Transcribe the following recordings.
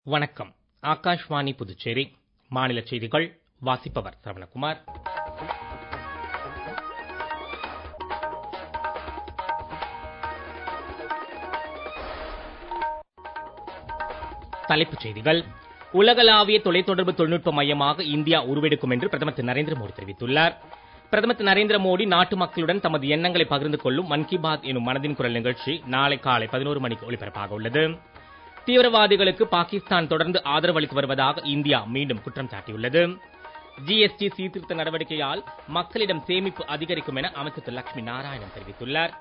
வணக்கம் ஆகாஷ்வாணி புதுச்சேரி மாநில செய்திகள் வாசிப்பவர் சரவணகுமார் தலைப்புச் செய்திகள் உலகளாவிய தொலைத்தொடர்பு தொழில்நுட்ப மையமாக இந்தியா உருவெடுக்கும் என்று பிரதமர் திரு நரேந்திர மோடி தெரிவித்துள்ளார் பிரதமர் திரு நரேந்திர மோடி நாட்டு மக்களுடன் தமது எண்ணங்களை பகிர்ந்து கொள்ளும் மன் கி பாத் எனும் மனதின் குரல் நிகழ்ச்சி நாளை காலை பதினோரு மணிக்கு ஒலிபரப்பாக உள்ளது தீவிரவாதிகளுக்கு பாகிஸ்தான் தொடர்ந்து ஆதரவு அளித்து வருவதாக இந்தியா மீண்டும் குற்றம் சாட்டியுள்ளது ஜிஎஸ்டி சீர்திருத்த நடவடிக்கையால் மக்களிடம் சேமிப்பு அதிகரிக்கும் என அமைச்சர் திரு லட்சுமி நாராயணன் தெரிவித்துள்ளார்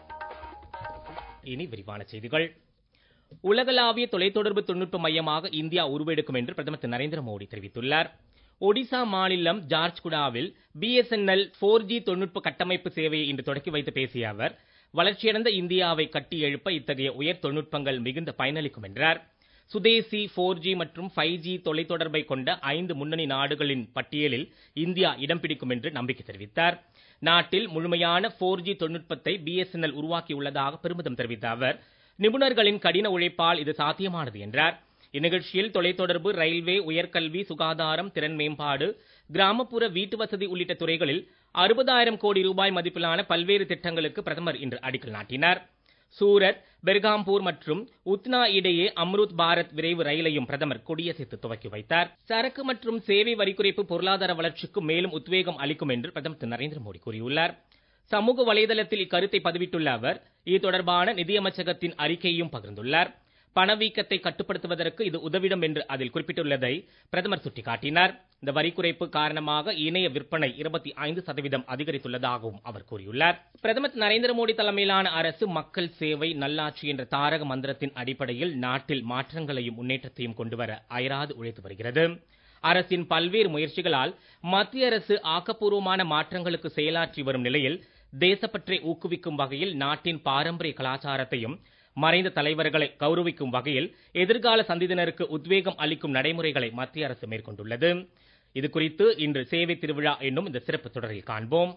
இனி விரிவான செய்திகள் உலகளாவிய தொலைத்தொடர்பு தொழில்நுட்ப மையமாக இந்தியா உருவெடுக்கும் என்று பிரதமர் திரு நரேந்திர மோடி தெரிவித்துள்ளார் ஒடிசா மாநிலம் ஜார்ஜ்குடாவில் பிஎஸ்என்எல் போர் ஜி தொழில்நுட்ப கட்டமைப்பு சேவையை இன்று தொடக்கி வைத்து பேசிய அவர் வளர்ச்சியடைந்த இந்தியாவை கட்டி எழுப்ப இத்தகைய உயர் தொழில்நுட்பங்கள் மிகுந்த பயனளிக்கும் என்றார் சுதேசி போர் ஜி மற்றும் ஃபைவ் ஜி தொலைத்தொடர்பை கொண்ட ஐந்து முன்னணி நாடுகளின் பட்டியலில் இந்தியா இடம் பிடிக்கும் என்று நம்பிக்கை தெரிவித்தார் நாட்டில் முழுமையான போர் ஜி தொழில்நுட்பத்தை பிஎஸ்என்எல் உருவாக்கியுள்ளதாக பெருமிதம் தெரிவித்த அவர் நிபுணர்களின் கடின உழைப்பால் இது சாத்தியமானது என்றார் இந்நிகழ்ச்சியில் தொலைத்தொடர்பு ரயில்வே உயர்கல்வி சுகாதாரம் திறன் மேம்பாடு கிராமப்புற வீட்டு வசதி உள்ளிட்ட துறைகளில் அறுபதாயிரம் கோடி ரூபாய் மதிப்பிலான பல்வேறு திட்டங்களுக்கு பிரதமர் இன்று அடிக்கல் நாட்டினார் சூரத் பெர்காம்பூர் மற்றும் உத்னா இடையே அம்ருத் பாரத் விரைவு ரயிலையும் பிரதமர் கொடியசைத்து துவக்கி வைத்தார் சரக்கு மற்றும் சேவை வரி குறைப்பு பொருளாதார வளர்ச்சிக்கு மேலும் உத்வேகம் அளிக்கும் என்று பிரதமர் திரு நரேந்திர மோடி கூறியுள்ளார் சமூக வலைதளத்தில் இக்கருத்தை பதிவிட்டுள்ள அவர் இது தொடர்பான நிதியமைச்சகத்தின் அறிக்கையையும் பகிர்ந்துள்ளார் பணவீக்கத்தை கட்டுப்படுத்துவதற்கு இது உதவிடும் என்று அதில் குறிப்பிட்டுள்ளதை பிரதமர் சுட்டிக்காட்டினார் இந்த வரி குறைப்பு காரணமாக இணைய விற்பனை இருபத்தி ஐந்து சதவீதம் அதிகரித்துள்ளதாகவும் அவர் கூறியுள்ளார் பிரதமர் நரேந்திர மோடி தலைமையிலான அரசு மக்கள் சேவை நல்லாட்சி என்ற தாரக மந்திரத்தின் அடிப்படையில் நாட்டில் மாற்றங்களையும் முன்னேற்றத்தையும் கொண்டுவர அயராது உழைத்து வருகிறது அரசின் பல்வேறு முயற்சிகளால் மத்திய அரசு ஆக்கப்பூர்வமான மாற்றங்களுக்கு செயலாற்றி வரும் நிலையில் தேசப்பற்றை ஊக்குவிக்கும் வகையில் நாட்டின் பாரம்பரிய கலாச்சாரத்தையும் மறைந்த தலைவர்களை கௌரவிக்கும் வகையில் எதிர்கால சந்ததியினருக்கு உத்வேகம் அளிக்கும் நடைமுறைகளை மத்திய அரசு மேற்கொண்டுள்ளது இது குறித்து இன்று சேவை திருவிழா என்னும் இந்த சிறப்பு தொடரில் காண்போம்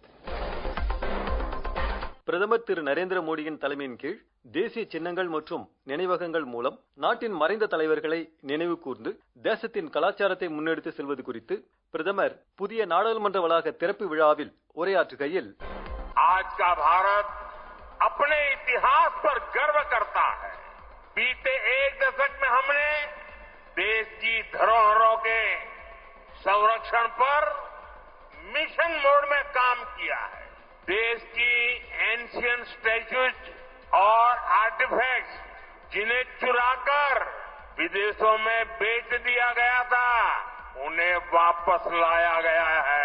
பிரதமர் திரு நரேந்திர மோடியின் தலைமையின் கீழ் தேசிய சின்னங்கள் மற்றும் நினைவகங்கள் மூலம் நாட்டின் மறைந்த தலைவர்களை நினைவு கூர்ந்து தேசத்தின் கலாச்சாரத்தை முன்னெடுத்து செல்வது குறித்து பிரதமர் புதிய நாடாளுமன்ற வளாக திறப்பு விழாவில் உரையாற்றுகையில் आज का भारत अपने इतिहास पर गर्व करता है बीते एक दशक में हमने देश की धरोहरों के संरक्षण पर मिशन मोड में काम किया है देश की एंशियंट स्टैच्यूज और आर्टिफैक्ट्स जिन्हें चुराकर विदेशों में बेच दिया गया था उन्हें वापस लाया गया है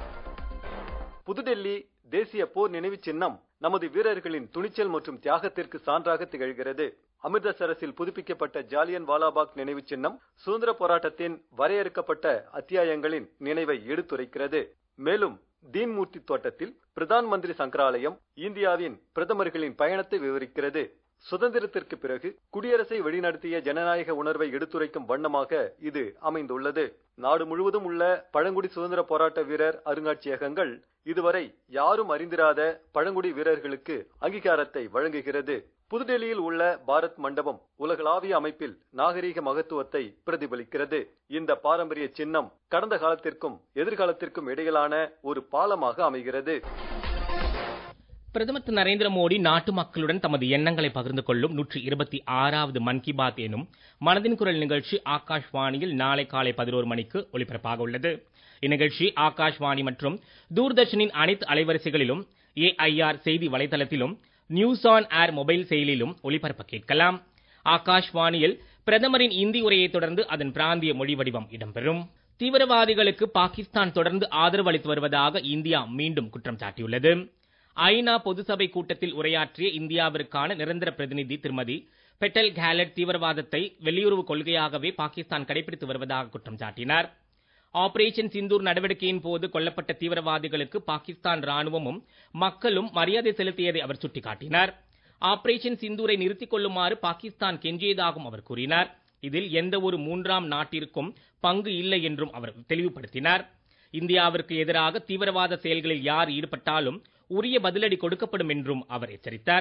புதுடெல்லி தேசிய போர் நினைவு சின்னம் நமது வீரர்களின் துணிச்சல் மற்றும் தியாகத்திற்கு சான்றாக திகழ்கிறது அமிர்தசரஸில் புதுப்பிக்கப்பட்ட ஜாலியன் வாலாபாக் நினைவு சின்னம் சுதந்திர போராட்டத்தின் வரையறுக்கப்பட்ட அத்தியாயங்களின் நினைவை எடுத்துரைக்கிறது மேலும் தீன்மூர்த்தி தோட்டத்தில் பிரதான் மந்திரி சங்கராலயம் இந்தியாவின் பிரதமர்களின் பயணத்தை விவரிக்கிறது சுதந்திரத்திற்கு பிறகு குடியரசை வழிநடத்திய ஜனநாயக உணர்வை எடுத்துரைக்கும் வண்ணமாக இது அமைந்துள்ளது நாடு முழுவதும் உள்ள பழங்குடி சுதந்திர போராட்ட வீரர் அருங்காட்சியகங்கள் இதுவரை யாரும் அறிந்திராத பழங்குடி வீரர்களுக்கு அங்கீகாரத்தை வழங்குகிறது புதுடெல்லியில் உள்ள பாரத் மண்டபம் உலகளாவிய அமைப்பில் நாகரீக மகத்துவத்தை பிரதிபலிக்கிறது இந்த பாரம்பரிய சின்னம் கடந்த காலத்திற்கும் எதிர்காலத்திற்கும் இடையிலான ஒரு பாலமாக அமைகிறது பிரதமர் திரு நரேந்திர மோடி நாட்டு மக்களுடன் தமது எண்ணங்களை பகிர்ந்து கொள்ளும் நூற்றி இருபத்தி ஆறாவது மன் கி பாத் எனும் மனதின் குரல் நிகழ்ச்சி ஆகாஷ்வாணியில் நாளை காலை பதினோரு மணிக்கு ஒலிபரப்பாக உள்ளது இந்நிகழ்ச்சி ஆகாஷ்வாணி மற்றும் தூர்தர்ஷனின் அனைத்து அலைவரிசைகளிலும் ஏஐஆர் செய்தி வலைதளத்திலும் நியூஸ் ஆன் ஏர் மொபைல் செயலிலும் ஒலிபரப்ப கேட்கலாம் ஆகாஷ்வாணியில் பிரதமரின் இந்தி உரையை தொடர்ந்து அதன் பிராந்திய மொழி வடிவம் இடம்பெறும் தீவிரவாதிகளுக்கு பாகிஸ்தான் தொடர்ந்து ஆதரவு அளித்து வருவதாக இந்தியா மீண்டும் குற்றம் சாட்டியுள்ளது ஐநா பொதுசபை கூட்டத்தில் உரையாற்றிய இந்தியாவிற்கான நிரந்தர பிரதிநிதி திருமதி பெட்டல் கேலட் தீவிரவாதத்தை வெளியுறவு கொள்கையாகவே பாகிஸ்தான் கடைபிடித்து வருவதாக குற்றம் சாட்டினார் ஆபரேஷன் சிந்தூர் நடவடிக்கையின் போது கொல்லப்பட்ட தீவிரவாதிகளுக்கு பாகிஸ்தான் ராணுவமும் மக்களும் மரியாதை செலுத்தியதை அவர் சுட்டிக்காட்டினார் ஆபரேஷன் சிந்தூரை நிறுத்திக் கொள்ளுமாறு பாகிஸ்தான் கெஞ்சியதாகவும் அவர் கூறினார் இதில் எந்த ஒரு மூன்றாம் நாட்டிற்கும் பங்கு இல்லை என்றும் அவர் தெளிவுபடுத்தினார் இந்தியாவிற்கு எதிராக தீவிரவாத செயல்களில் யார் ஈடுபட்டாலும் உரிய பதிலடி கொடுக்கப்படும் என்றும் அவர் எச்சரித்தார்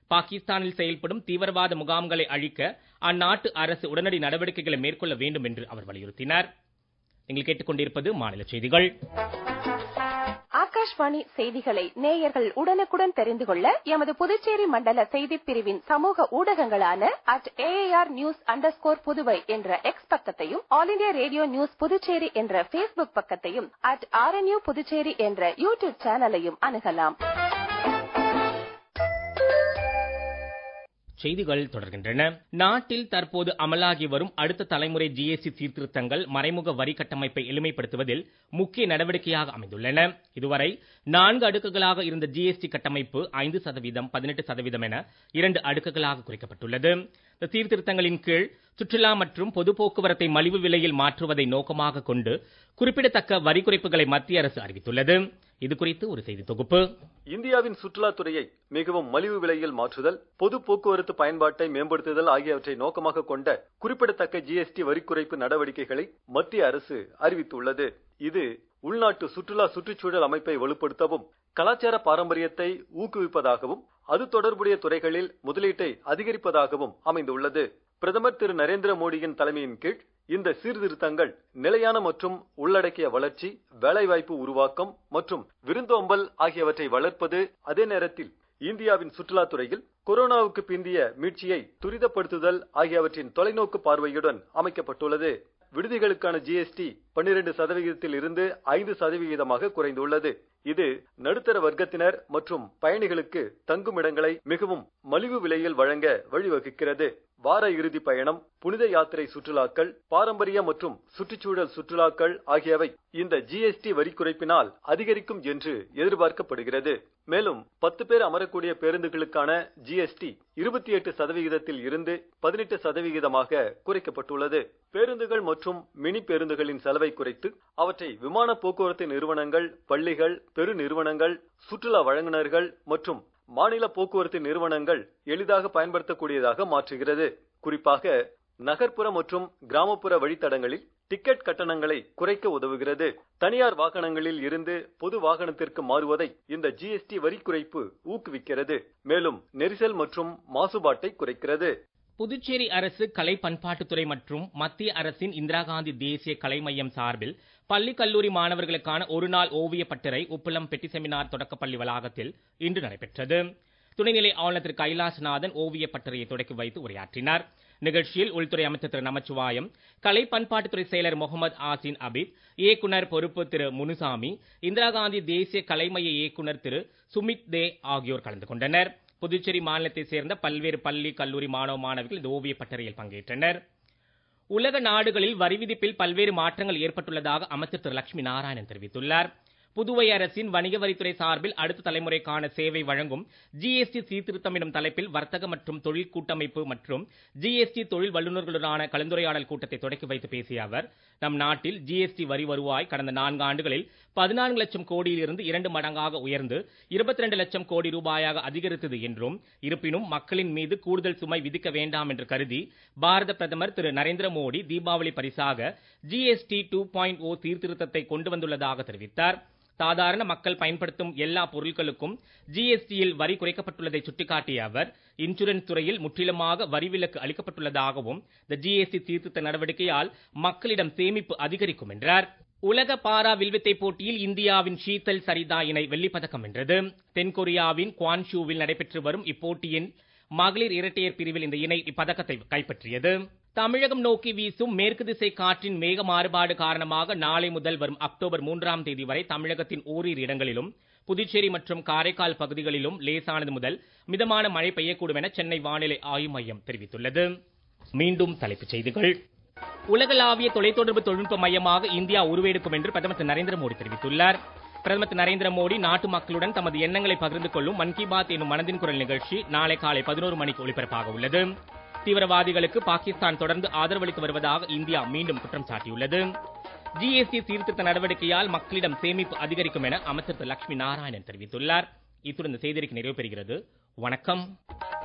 பாகிஸ்தானில் செயல்படும் தீவிரவாத முகாம்களை அழிக்க அந்நாட்டு அரசு உடனடி நடவடிக்கைகளை மேற்கொள்ள வேண்டும் என்று அவர் வலியுறுத்தினார் நீங்கள் கேட்டுக்கொண்டிருப்பது மாநில செய்திகள் ஆகாஷ்வாணி செய்திகளை நேயர்கள் உடனுக்குடன் தெரிந்து கொள்ள எமது புதுச்சேரி மண்டல செய்திப் பிரிவின் சமூக ஊடகங்களான at air news underscore Puduvai என்ற எக்ஸ் பக்கத்தையும் all India radio news Puducherry என்ற பேஸ்புக் பக்கத்தையும் அட் ஆர்என்யூ புதுச்சேரி என்ற யூடியூப் சேனலையும் அணுகலாம் செய்திகள் தொடர்கின்றன நாட்டில் தற்போது அமலாகி வரும் அடுத்த தலைமுறை ஜிஎஸ்டி சீர்திருத்தங்கள் மறைமுக வரி கட்டமைப்பை எளிமைப்படுத்துவதில் முக்கிய நடவடிக்கையாக அமைந்துள்ளன இதுவரை நான்கு அடுக்குகளாக இருந்த ஜிஎஸ்டி கட்டமைப்பு ஐந்து சதவீதம் பதினெட்டு சதவீதம் என இரண்டு அடுக்குகளாக குறைக்கப்பட்டுள்ளது இந்த சீர்திருத்தங்களின் கீழ் சுற்றுலா மற்றும் பொது போக்குவரத்தை மலிவு விலையில் மாற்றுவதை நோக்கமாக கொண்டு குறிப்பிடத்தக்க வரி குறைப்புகளை மத்திய அரசு அறிவித்துள்ளது இது குறித்து ஒரு செய்தி தொகுப்பு இந்தியாவின் சுற்றுலாத்துறையை மிகவும் மலிவு விலையில் மாற்றுதல் பொது போக்குவரத்து பயன்பாட்டை மேம்படுத்துதல் ஆகியவற்றை நோக்கமாக கொண்ட குறிப்பிடத்தக்க ஜிஎஸ்டி வரி குறைப்பு நடவடிக்கைகளை மத்திய அரசு அறிவித்துள்ளது இது உள்நாட்டு சுற்றுலா சுற்றுச்சூழல் அமைப்பை வலுப்படுத்தவும் கலாச்சார பாரம்பரியத்தை ஊக்குவிப்பதாகவும் அது தொடர்புடைய துறைகளில் முதலீட்டை அதிகரிப்பதாகவும் அமைந்துள்ளது பிரதமர் திரு நரேந்திர மோடியின் தலைமையின் கீழ் இந்த சீர்திருத்தங்கள் நிலையான மற்றும் உள்ளடக்கிய வளர்ச்சி வேலைவாய்ப்பு உருவாக்கம் மற்றும் விருந்தோம்பல் ஆகியவற்றை வளர்ப்பது அதே நேரத்தில் இந்தியாவின் சுற்றுலாத்துறையில் கொரோனாவுக்கு பிந்திய மீட்சியை துரிதப்படுத்துதல் ஆகியவற்றின் தொலைநோக்கு பார்வையுடன் அமைக்கப்பட்டுள்ளது விடுதிகளுக்கான ஜிஎஸ்டி பன்னிரண்டு சதவிகிதத்தில் இருந்து ஐந்து சதவிகிதமாக குறைந்துள்ளது இது நடுத்தர வர்க்கத்தினர் மற்றும் பயணிகளுக்கு தங்குமிடங்களை மிகவும் மலிவு விலையில் வழங்க வழிவகுக்கிறது வார இறுதி பயணம் புனித யாத்திரை சுற்றுலாக்கள் பாரம்பரிய மற்றும் சுற்றுச்சூழல் சுற்றுலாக்கள் ஆகியவை இந்த ஜிஎஸ்டி வரி குறைப்பினால் அதிகரிக்கும் என்று எதிர்பார்க்கப்படுகிறது மேலும் பத்து பேர் அமரக்கூடிய பேருந்துகளுக்கான ஜிஎஸ்டி இருபத்தி எட்டு சதவிகிதத்தில் இருந்து பதினெட்டு சதவிகிதமாக குறைக்கப்பட்டுள்ளது பேருந்துகள் மற்றும் மினி பேருந்துகளின் செலவை குறைத்து அவற்றை விமான போக்குவரத்து நிறுவனங்கள் பள்ளிகள் பெரு நிறுவனங்கள் சுற்றுலா வழங்குனர்கள் மற்றும் மாநில போக்குவரத்து நிறுவனங்கள் எளிதாக பயன்படுத்தக்கூடியதாக மாற்றுகிறது குறிப்பாக நகர்ப்புற மற்றும் கிராமப்புற வழித்தடங்களில் டிக்கெட் கட்டணங்களை குறைக்க உதவுகிறது தனியார் வாகனங்களில் இருந்து பொது வாகனத்திற்கு மாறுவதை இந்த ஜிஎஸ்டி வரி குறைப்பு ஊக்குவிக்கிறது மேலும் நெரிசல் மற்றும் மாசுபாட்டை குறைக்கிறது புதுச்சேரி அரசு கலை பண்பாட்டுத்துறை மற்றும் மத்திய அரசின் இந்திரா காந்தி தேசிய கலை மையம் சார்பில் பள்ளி கல்லூரி மாணவர்களுக்கான ஒருநாள் ஓவிய பட்டறை உப்பளம் பெட்டி செமினார் தொடக்கப்பள்ளி வளாகத்தில் இன்று நடைபெற்றது துணைநிலை ஆளுநர் திரு கைலாசநாதன் ஓவிய பட்டறையை தொடக்கி வைத்து உரையாற்றினார் நிகழ்ச்சியில் உள்துறை அமைச்சர் திரு நமச்சிவாயம் கலை பண்பாட்டுத்துறை செயலர் முகமது ஆசின் அபித் இயக்குனர் பொறுப்பு திரு முனுசாமி இந்திரா காந்தி தேசிய கலைமைய இயக்குனர் திரு சுமித் தே ஆகியோர் கலந்து கொண்டனர் புதுச்சேரி மாநிலத்தைச் சேர்ந்த பல்வேறு பள்ளி கல்லூரி மாணவ மாணவிகள் இந்த ஓவிய பட்டறையில் பங்கேற்றனர் உலக நாடுகளில் வரி விதிப்பில் பல்வேறு மாற்றங்கள் ஏற்பட்டுள்ளதாக அமைச்சர் திரு லட்சுமி நாராயணன் தெரிவித்துள்ளார் புதுவை அரசின் வணிக வரித்துறை சார்பில் அடுத்த தலைமுறைக்கான சேவை வழங்கும் ஜிஎஸ்டி சீர்திருத்தம் எனும் தலைப்பில் வர்த்தக மற்றும் தொழில் கூட்டமைப்பு மற்றும் ஜிஎஸ்டி தொழில் வல்லுநர்களுடனான கலந்துரையாடல் கூட்டத்தை தொடக்கி வைத்து பேசிய அவர் நம் நாட்டில் ஜிஎஸ்டி வரி வருவாய் கடந்த நான்கு ஆண்டுகளில் பதினான்கு லட்சம் கோடியிலிருந்து இரண்டு மடங்காக உயர்ந்து இருபத்தி ரெண்டு லட்சம் கோடி ரூபாயாக அதிகரித்தது என்றும் இருப்பினும் மக்களின் மீது கூடுதல் சுமை விதிக்க வேண்டாம் என்று கருதி பாரத பிரதமர் திரு நரேந்திர மோடி தீபாவளி பரிசாக ஜிஎஸ்டி டூ பாயிண்ட் ஓ சீர்திருத்தத்தை கொண்டு வந்துள்ளதாக தெரிவித்தார் சாதாரண மக்கள் பயன்படுத்தும் எல்லா பொருட்களுக்கும் ஜிஎஸ்டியில் வரி குறைக்கப்பட்டுள்ளதை சுட்டிக்காட்டிய அவர் இன்சூரன்ஸ் துறையில் முற்றிலுமாக வரி விலக்கு அளிக்கப்பட்டுள்ளதாகவும் இந்த ஜிஎஸ்டி சீர்திருத்த நடவடிக்கையால் மக்களிடம் சேமிப்பு அதிகரிக்கும் என்றார் உலக பாரா வில்வித்தை போட்டியில் இந்தியாவின் ஷீதல் சரிதா இணை வெள்ளிப்பதக்கம் வென்றது தென்கொரியாவின் குவான்ஷூவில் நடைபெற்று வரும் இப்போட்டியின் மகளிர் இரட்டையர் பிரிவில் இந்த இணை இப்பதக்கத்தை கைப்பற்றியது தமிழகம் நோக்கி வீசும் மேற்கு திசை காற்றின் மேக மாறுபாடு காரணமாக நாளை முதல் வரும் அக்டோபர் மூன்றாம் தேதி வரை தமிழகத்தின் ஓரிரு இடங்களிலும் புதுச்சேரி மற்றும் காரைக்கால் பகுதிகளிலும் லேசானது முதல் மிதமான மழை பெய்யக்கூடும் என சென்னை வானிலை ஆய்வு மையம் தெரிவித்துள்ளது மீண்டும் தலைப்புச் செய்திகள் உலகளாவிய தொலைத்தொடர்பு தொழில்நுட்ப மையமாக இந்தியா உருவெடுக்கும் என்று பிரதமர் திரு நரேந்திர மோடி தெரிவித்துள்ளார் பிரதமர் திரு நரேந்திர மோடி நாட்டு மக்களுடன் தமது எண்ணங்களை பகிர்ந்து கொள்ளும் மன் கி பாத் எனும் மனதின் குரல் நிகழ்ச்சி நாளை காலை பதினோரு மணிக்கு ஒளிபரப்பாக உள்ளது தீவிரவாதிகளுக்கு பாகிஸ்தான் தொடர்ந்து ஆதரவளித்து வருவதாக இந்தியா மீண்டும் குற்றம் சாட்டியுள்ளது ஜிஎஸ்டி சீர்திருத்த நடவடிக்கையால் மக்களிடம் சேமிப்பு அதிகரிக்கும் என அமைச்சர் திரு லட்சுமி நாராயணன் தெரிவித்துள்ளார் இத்துடன் இந்த செய்திக்கு நிறைவு பெறுகிறது வணக்கம்